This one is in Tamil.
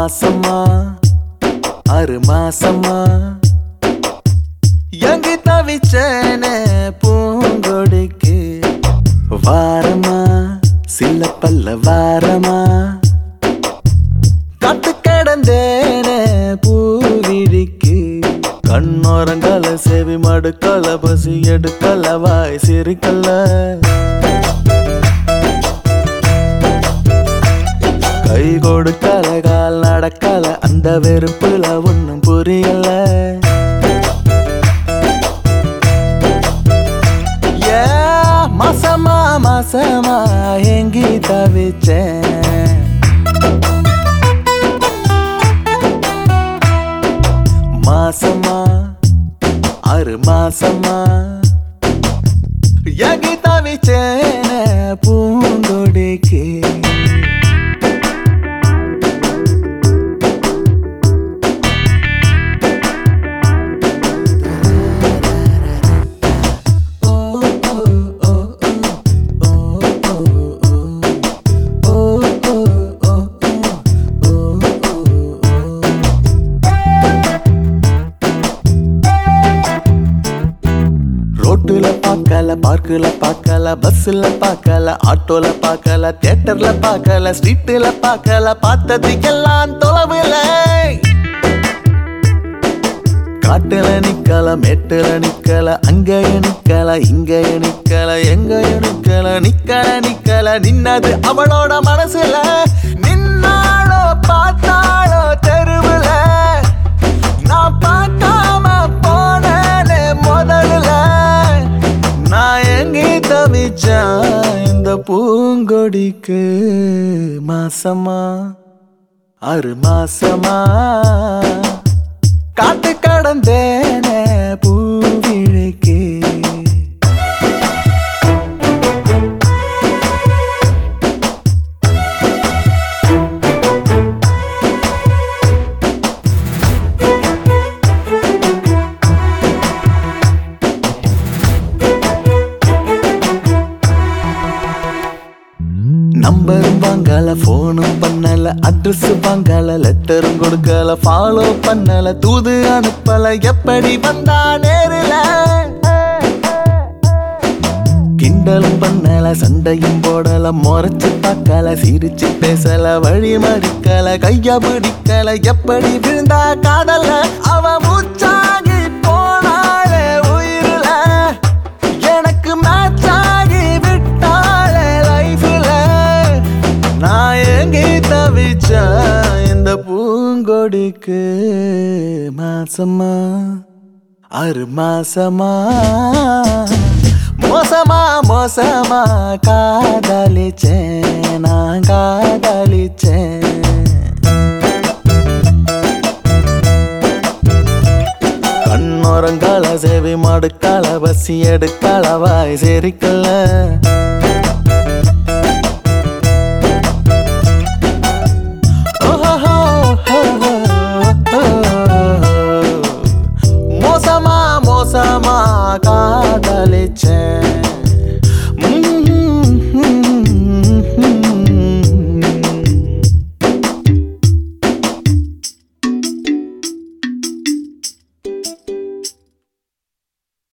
மாசமா ஆறு மாசமா எங்கு தவிச்சேனே பூங்கொடிக்கு வாரமா சில பல்ல வாரமா காத்து கடந்தேனே பூவிழிக்கு கண்ணோரங்கால செவி மடுக்கல பசி எடுக்கல வாய் சிரிக்கல கை கொடுக்கல கால் நடக்கல அந்த வெறுப்புல ஒன்னும் புரியல ஏ மாசமா மாசமா எங்கி தவிச்சேன் மாசமா ஆறு மாசமா எங்கி தவிச்சேன பூங்கொடிக்கு ரோட்டுல பார்க்கல பார்க்குல பார்க்கல பஸ்ஸுல பார்க்கல ஆட்டோல பார்க்கல தியேட்டர்ல பார்க்கல ஸ்ட்ரீட்டுல பார்க்கல பார்த்ததுக்கெல்லாம் தொலைவில் காட்டுல நிக்கல மேட்டுல நிக்கல அங்கய நிக்கல இங்கய நிக்கல எங்கய நிக்கல நிக்கல நிக்கல நின்னது அவளோட மனசுல நின்னாளோ பார்த்தாளோ தெருவுல நான் பார்க்காம போனேனே முதல்ல நான் எங்கே தவிச்சேன் இந்த பூங்கொடிக்கு மாசமா ஆறு மாசமா காத்து கடந்தேனே பூவிழிக்கு நம்பரும் வாங்கல போனும் பண்ணல அட்ரஸ் வாங்கல லெட்டரும் கொடுக்கல ஃபாலோ பண்ணல தூது அனுப்பல எப்படி வந்தா நேரில கிண்டலும் பண்ணல சண்டையும் போடல முறைச்சு பார்க்கல சிரிச்சு பேசல வழி மறிக்கல கைய பிடிக்கல எப்படி விழுந்தா காதல்ல அவ மூச்சாகி போனாளே உயிரில எனக்கு மேட்ச் ஆகி விட்டாளே லைஃப்ல நான் எங்கே தவிச்சேன் இந்த பூங்கொடிக்கு மாசமா ஆறு மாசமா மோசமா மோசமா காதலிச்சேன் நான் காதலிச்சேன் கண்ணோரங்கால சேவை மடுக்கால பசி எடுக்கால வாய் சேரிக்கல